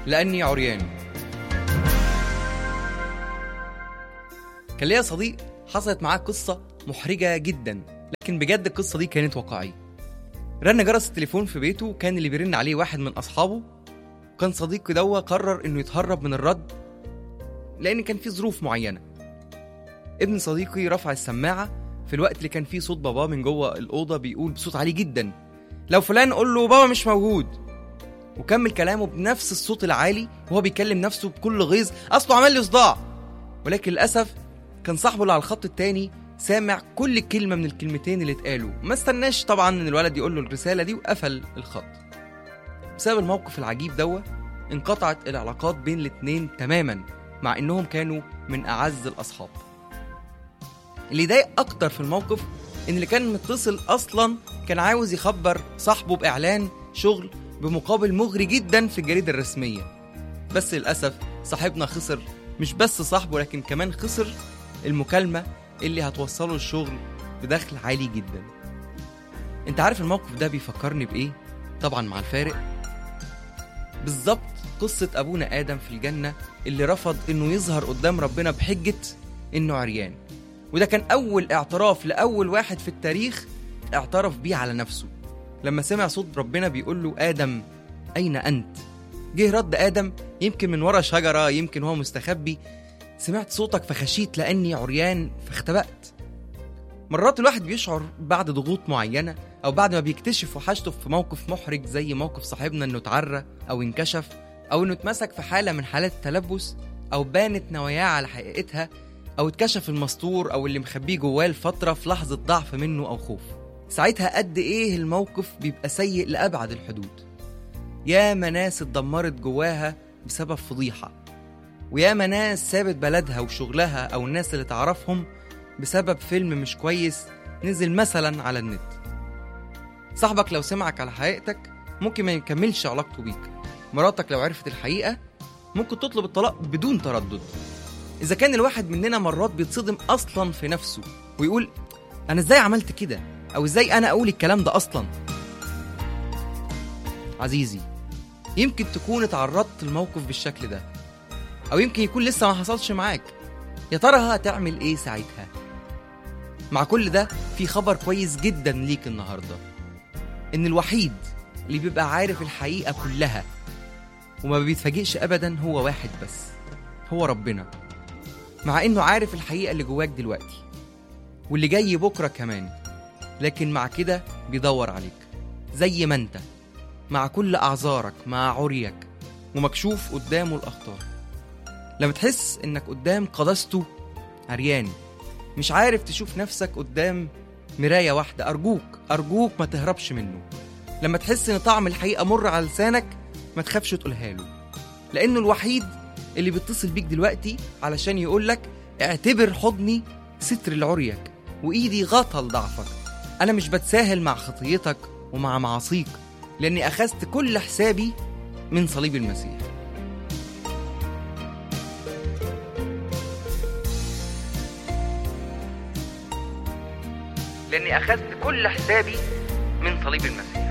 لأني عريان كان ليا صديق حصلت معاه قصة محرجة جدا لكن بجد القصة دي كانت واقعية رن جرس التليفون في بيته وكان اللي بيرن عليه واحد من أصحابه وكان صديقي دوا قرر إنه يتهرب من الرد لأن كان في ظروف معينة ابن صديقي رفع السماعة في الوقت اللي كان فيه صوت باباه من جوه الأوضة بيقول بصوت عالي جدا لو فلان قول له بابا مش موجود وكمل كلامه بنفس الصوت العالي وهو بيكلم نفسه بكل غيظ اصله عمل لي صداع ولكن للاسف كان صاحبه اللي على الخط التاني سامع كل كلمه من الكلمتين اللي اتقالوا ما استناش طبعا ان الولد يقول له الرساله دي وقفل الخط بسبب الموقف العجيب دوا انقطعت العلاقات بين الاتنين تماما مع انهم كانوا من اعز الاصحاب اللي يضايق اكتر في الموقف ان اللي كان متصل اصلا كان عاوز يخبر صاحبه باعلان شغل بمقابل مغري جدا في الجريده الرسميه بس للاسف صاحبنا خسر مش بس صاحبه لكن كمان خسر المكالمه اللي هتوصله الشغل بدخل عالي جدا انت عارف الموقف ده بيفكرني بايه طبعا مع الفارق بالظبط قصة أبونا آدم في الجنة اللي رفض إنه يظهر قدام ربنا بحجة إنه عريان وده كان أول اعتراف لأول واحد في التاريخ اعترف بيه على نفسه لما سمع صوت ربنا بيقول له آدم أين أنت؟ جه رد آدم يمكن من ورا شجرة يمكن هو مستخبي سمعت صوتك فخشيت لأني عريان فاختبأت مرات الواحد بيشعر بعد ضغوط معينة أو بعد ما بيكتشف وحشته في موقف محرج زي موقف صاحبنا إنه اتعرى أو انكشف أو إنه اتمسك في حالة من حالات التلبس أو بانت نواياه على حقيقتها أو اتكشف المستور أو اللي مخبيه جواه لفترة في لحظة ضعف منه أو خوف ساعتها قد إيه الموقف بيبقى سيء لأبعد الحدود ياما ناس اتدمرت جواها بسبب فضيحة وياما ناس سابت بلدها وشغلها أو الناس اللي تعرفهم بسبب فيلم مش كويس نزل مثلا على النت صاحبك لو سمعك على حقيقتك ممكن ما يكملش علاقته بيك مراتك لو عرفت الحقيقة ممكن تطلب الطلاق بدون تردد إذا كان الواحد مننا مرات بيتصدم أصلا في نفسه ويقول أنا إزاي عملت كده أو إزاي أنا أقول الكلام ده أصلا عزيزي يمكن تكون اتعرضت لموقف بالشكل ده أو يمكن يكون لسه ما حصلش معاك يا ترى هتعمل إيه ساعتها مع كل ده في خبر كويس جدا ليك النهارده إن الوحيد اللي بيبقى عارف الحقيقة كلها وما بيتفاجئش أبدا هو واحد بس هو ربنا مع إنه عارف الحقيقة اللي جواك دلوقتي واللي جاي بكرة كمان لكن مع كده بيدور عليك زي ما انت مع كل أعذارك مع عريك ومكشوف قدامه الأخطار لما تحس إنك قدام قدسته عريان مش عارف تشوف نفسك قدام مراية واحدة أرجوك أرجوك ما تهربش منه لما تحس إن طعم الحقيقة مر على لسانك ما تخافش تقولها له لأنه الوحيد اللي بيتصل بيك دلوقتي علشان يقولك اعتبر حضني ستر لعريك وإيدي غطى لضعفك أنا مش بتساهل مع خطيتك ومع معاصيك لأني أخذت كل حسابي من صليب المسيح لأني أخذت كل حسابي من صليب المسيح